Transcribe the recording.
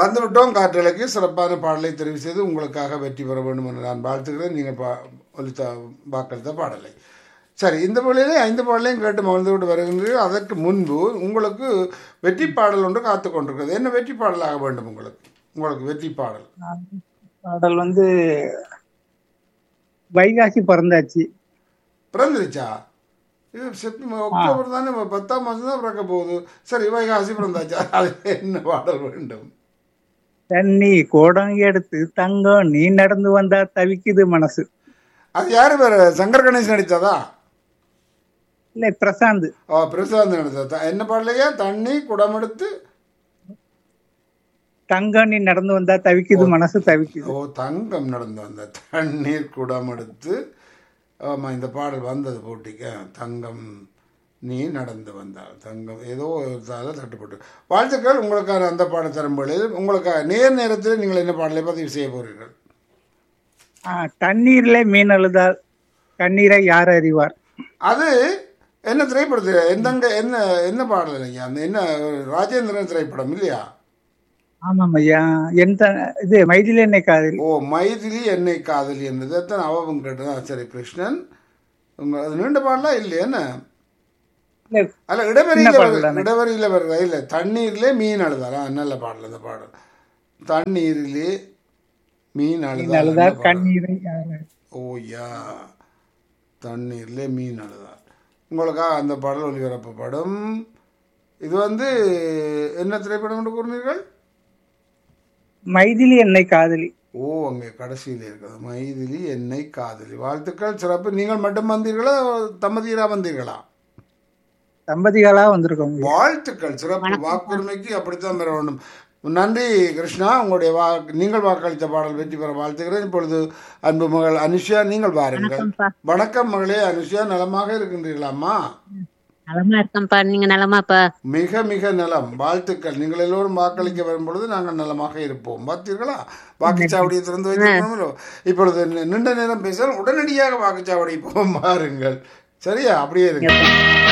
வந்துவிட்டோம் காற்றலைக்கு சிறப்பான பாடலை தெரிவு செய்து உங்களுக்காக வெற்றி பெற வேண்டும் என்று நான் வாழ்த்துக்கிறேன் நீங்கள் பா ஒலித்த வாக்களித்த பாடலை சரி இந்த பாடலிலே ஐந்து பாடலையும் கேட்டு மகிழ்ந்து விட்டு வருகின்றீர்கள் அதற்கு முன்பு உங்களுக்கு வெற்றி பாடல் ஒன்று காத்து கொண்டிருக்கிறது என்ன வெற்றி பாடலாக வேண்டும் உங்களுக்கு உங்களுக்கு வெற்றி பாடல் பாடல் வந்து வைகாசி பிறந்தாச்சு பிறந்துருச்சா இது செப்டம்பர் அக்டோபர் தானே பத்தாம் மாதம் தான் பிறக்க போகுது சரி வைகாசி பிறந்தாச்சா அது என்ன பாடல் வேண்டும் தண்ணி கோடம் எடுத்து தங்கம் நீ நடந்து வந்தா தவிக்குது மனசு அது யாரு வேற சங்கர் கணேஷ் நடித்ததா இல்ல பிரசாந்த் ஓ பிரசாந்த் நடித்ததா என்ன பாடலையா தண்ணி குடமெடுத்து தங்கம் நீ நடந்து வந்தா தவிக்குது மனசு தவிக்குது ஓ தங்கம் நடந்து வந்த தண்ணீர் குடமெடுத்து ஆமாம் இந்த பாடல் வந்தது போட்டிக்கு ஆ, தங்கம் நீ நடந்து வந்தாள் தங்கம் ஏதோ ஒரு இதால தட்டுப்பட்டு வாழ்த்துக்கள் உங்களுக்கான அந்த பாடல் தரும்பொழுது உங்களுக்காக நேர் நேரத்தில் நீங்கள் என்ன பாடலை பதிவு செய்ய போகிறீர்கள் ஆஹ் தண்ணீர்ல மீன் அழுதால் கண்ணீரை யார் அறிவார் அது என்ன திரைப்படத்தில் எந்தங்க என்ன என்ன பாடல் இல்லையா அந்த என்ன ராஜேந்திரன் திரைப்படம் இல்லையா ஆமாம் ஐயா எந்த இது மைதில் என்னை காதல் ஓ மைதிலி என்னை காதலி என்றது தான் அவவும் கேட்டதா சரி கிருஷ்ணன் உங்க அது நீண்ட பாடலாம் இல்லையா என்ன இல்ல அல்ல இடவரியில சின்ன பாடல் வருது தானே. இடவரியில வருதா இல்ல தண்ணீர்லே மீன் அழுதாரா நல்ல பாடல் அந்த பாடல் தண்ணீரிலே மீன் மீன் அழுதார் அழுதால் நல்ல பாடல். கண்ணீரை யார் அறிவார். ஓயா தண்ணீர்லே மீன் அழுதார் உங்களுக்காக அந்த பாடல் ஒளிபரப்பப்படும் இது வந்து என்ன திரைப்படம் என்று கூறினீர்கள் மைதிலி என்னை காதலி ஓ அங்கே கடைசியில் இருக்கிறது மைதிலி என்னை காதலி வாழ்த்துக்கள் சிறப்பு நீங்கள் மட்டும் வந்தீர்களா தம்பதியரா வந்தீர்களா தம்பதிகளா வந்திருக்கோம் ஐயா. வாழ்த்துக்கள் சிறப்பு வாக்குரிமைக்கு அப்படித்தான் பெற வேண்டும் நன்றி கிருஷ்ணா உங்களுடைய வா நீங்கள் வாக்களித்த பாடல் வெற்றி பெற வாழ்த்துகிறேன் இப்பொழுது அன்பு மகள் அனுஷா நீங்கள் வாருங்கள் வணக்கம் மகளே அனுஷா நலமாக இருக்கின்றீர்களாம்மா நலமா இருக்கேன்ப்பா நீங்க நலமாப்பா மிக மிக நலம் வாழ்த்துக்கள் நீங்கள் எல்லோரும் வாக்களிக்க வரும் பொழுது நாங்கள் நலமாக இருப்போம் பார்த்தீர்களா வாக்குச்சாவடியை திறந்து வைத்திருக்கணுமோ இப்பொழுது நி- நீண்ட நேரம் பேச உடனடியாக வாக்குச்சாவடி போகும் பாருங்கள் சரியா அப்படியே இருங்க